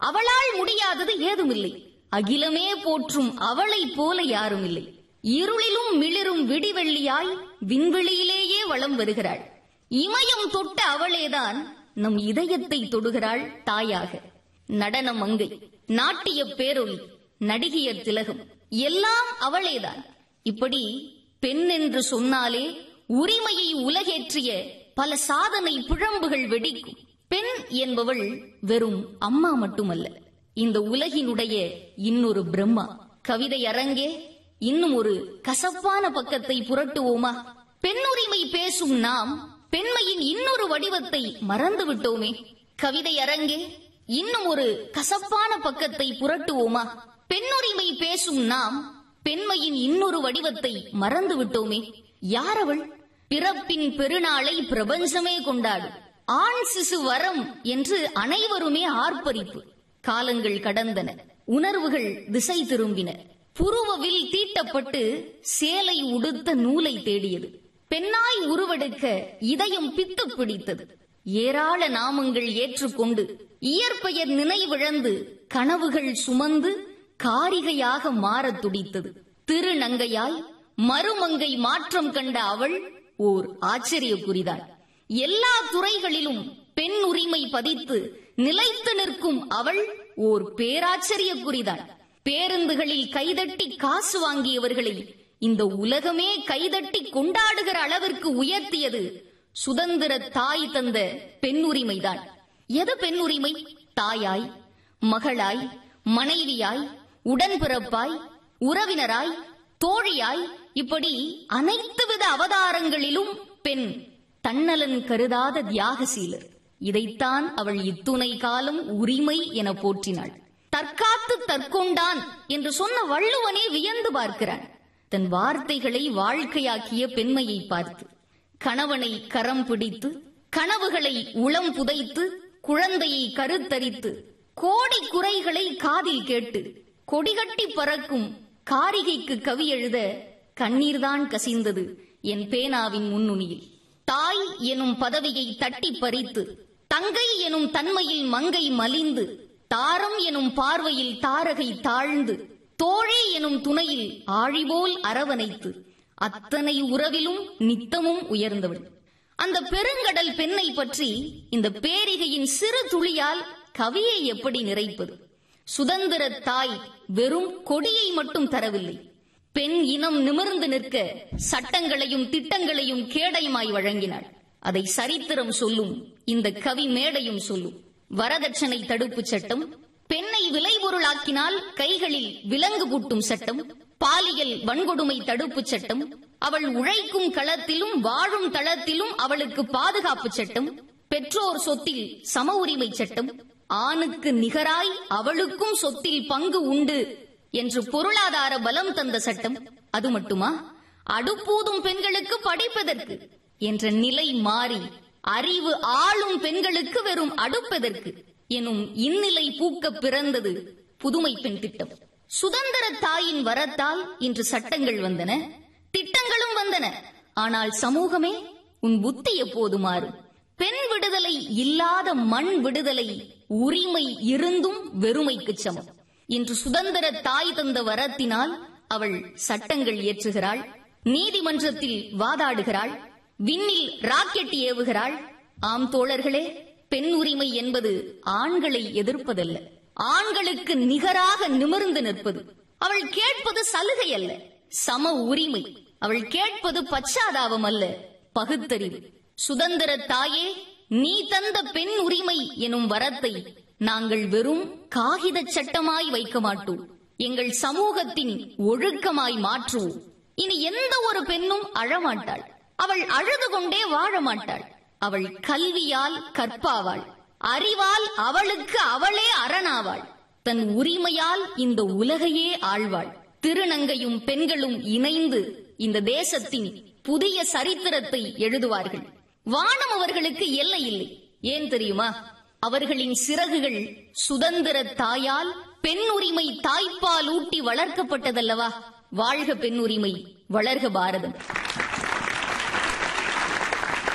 அவளால் முடியாதது ஏதுமில்லை அகிலமே போற்றும் அவளைப் போல யாரும் இல்லை இருளிலும் மிளிரும் விடிவெள்ளியாய் விண்வெளியிலேயே வலம் வருகிறாள் இமயம் தொட்ட அவளேதான் நம் இதயத்தை தொடுகிறாள் தாயாக நடன மங்கை நாட்டிய பேரொளி நடிகையர் திலகம் எல்லாம் அவளேதான் இப்படி பெண் என்று சொன்னாலே உரிமையை உலகேற்றிய பல சாதனை பிழம்புகள் வெடிக்கும் பெண் என்பவள் வெறும் அம்மா மட்டுமல்ல இந்த உலகினுடைய இன்னொரு பிரம்மா கவிதை அரங்கே இன்னும் ஒரு கசப்பான பக்கத்தை புரட்டுவோமா பெண்ணுரிமை பேசும் நாம் பெண்மையின் இன்னொரு வடிவத்தை மறந்து விட்டோமே கவிதை அரங்கே இன்னும் ஒரு கசப்பான பக்கத்தை புரட்டுவோமா பெண்ணுரிமை பேசும் நாம் பெண்மையின் இன்னொரு வடிவத்தை மறந்து விட்டோமே யார் அவள் பிறப்பின் பெருநாளை பிரபஞ்சமே கொண்டாடும் ஆண் சிசு வரம் என்று அனைவருமே ஆர்ப்பரிப்பு காலங்கள் கடந்தன உணர்வுகள் திசை திரும்பின புருவவில் தீட்டப்பட்டு சேலை உடுத்த நூலை தேடியது பெண்ணாய் உருவெடுக்க இதயம் பித்து பிடித்தது ஏராள நாமங்கள் ஏற்றுக்கொண்டு இயற்பெயர் நினைவிழந்து கனவுகள் சுமந்து காரிகையாக மாறத் துடித்தது திருநங்கையாய் மறுமங்கை மாற்றம் கண்ட அவள் ஓர் ஆச்சரிய குறிதான் எல்லா துறைகளிலும் பெண் உரிமை பதித்து நிலைத்து நிற்கும் அவள் ஓர் பேராச்சரிய குறிதான் பேருந்துகளில் கைதட்டி காசு வாங்கியவர்களை இந்த உலகமே கைதட்டி கொண்டாடுகிற அளவிற்கு உயர்த்தியது சுதந்திர தாய் தந்த பெண் உரிமைதான் எது பெண் உரிமை தாயாய் மகளாய் மனைவியாய் உடன்பிறப்பாய் உறவினராய் தோழியாய் இப்படி அனைத்து வித அவதாரங்களிலும் பெண் தன்னலன் கருதாத தியாகசீலர் இதைத்தான் அவள் இத்துணை காலம் உரிமை என போற்றினாள் தற்காத்து தற்கொண்டான் என்று சொன்ன வள்ளுவனே வியந்து பார்க்கிறான் தன் வார்த்தைகளை வாழ்க்கையாக்கிய பெண்மையை பார்த்து கணவனை கரம் பிடித்து கனவுகளை உளம் புதைத்து குழந்தையை கருத்தரித்து கோடி குறைகளை காதில் கேட்டு கொடிகட்டி பறக்கும் காரிகைக்கு கவி எழுத கண்ணீர்தான் கசிந்தது என் பேனாவின் முன்னுனியில் தாய் எனும் பதவியை தட்டி பறித்து தங்கை எனும் தன்மையில் மங்கை மலிந்து தாரம் எனும் பார்வையில் தாரகை தாழ்ந்து தோழி எனும் துணையில் ஆழிபோல் அரவணைத்து அத்தனை உறவிலும் நித்தமும் உயர்ந்தவள் அந்த பெருங்கடல் பெண்ணை பற்றி இந்த பேரிகையின் சிறு துளியால் கவியை எப்படி நிறைப்பது சுதந்திர தாய் வெறும் கொடியை மட்டும் தரவில்லை பெண் இனம் நிமிர்ந்து நிற்க சட்டங்களையும் திட்டங்களையும் கேடயமாய் வழங்கினாள் அதை சரித்திரம் சொல்லும் இந்த கவி மேடையும் சொல்லும் வரதட்சணை தடுப்புச் சட்டம் பெண்ணை விளைபொருளாக்கினால் கைகளில் விலங்கு பூட்டும் சட்டம் பாலியல் வன்கொடுமை தடுப்புச் சட்டம் அவள் உழைக்கும் களத்திலும் வாழும் தளத்திலும் அவளுக்கு பாதுகாப்பு சட்டம் பெற்றோர் சொத்தில் சம உரிமை சட்டம் ஆணுக்கு நிகராய் அவளுக்கும் சொத்தில் பங்கு உண்டு என்று பொருளாதார பலம் தந்த சட்டம் அது மட்டுமா அடுப்பூதும் பெண்களுக்கு படிப்பதற்கு என்ற நிலை மாறி அறிவு ஆளும் பெண்களுக்கு வெறும் அடுப்பதற்கு எனும் இந்நிலை பூக்க பிறந்தது புதுமை பெண் திட்டம் சுதந்திர தாயின் வரத்தால் இன்று சட்டங்கள் வந்தன திட்டங்களும் வந்தன ஆனால் சமூகமே உன் புத்தி எப்போது மாறும் பெண் விடுதலை இல்லாத மண் விடுதலை உரிமை இருந்தும் வெறுமைக்கு சமம் இன்று சுதந்திர தாய் தந்த வரத்தினால் அவள் சட்டங்கள் இயற்றுகிறாள் நீதிமன்றத்தில் வாதாடுகிறாள் விண்ணில் ராக்கெட் ஏவுகிறாள் ஆம் தோழர்களே பெண் உரிமை என்பது ஆண்களை எதிர்ப்பதல்ல ஆண்களுக்கு நிகராக நிமிர்ந்து நிற்பது அவள் கேட்பது சலுகை அல்ல சம உரிமை அவள் கேட்பது பச்சாதாபம் அல்ல பகுத்தறிவு சுதந்திர தாயே நீ தந்த பெண் உரிமை எனும் வரத்தை நாங்கள் வெறும் காகித சட்டமாய் வைக்க மாட்டோம் எங்கள் சமூகத்தின் ஒழுக்கமாய் மாற்றுவோம் இனி எந்த ஒரு பெண்ணும் அழமாட்டாள் அவள் அழுது கொண்டே வாழ மாட்டாள் அவள் கல்வியால் கற்பாவாள் அறிவால் அவளுக்கு அவளே அரணாவாள் தன் உரிமையால் இந்த உலகையே ஆழ்வாள் திருநங்கையும் பெண்களும் இணைந்து இந்த தேசத்தின் புதிய சரித்திரத்தை எழுதுவார்கள் வானம் அவர்களுக்கு எல்லை இல்லை ஏன் தெரியுமா அவர்களின் சிறகுகள் சுதந்திர தாயால் பெண் உரிமை தாய்ப்பால் ஊட்டி வளர்க்கப்பட்டதல்லவா வாழ்க பெண் உரிமை வளர்க பாரதம்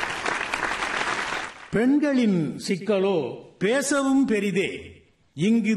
பெண்களின் சிக்கலோ பேசவும் பெரிதே இங்கு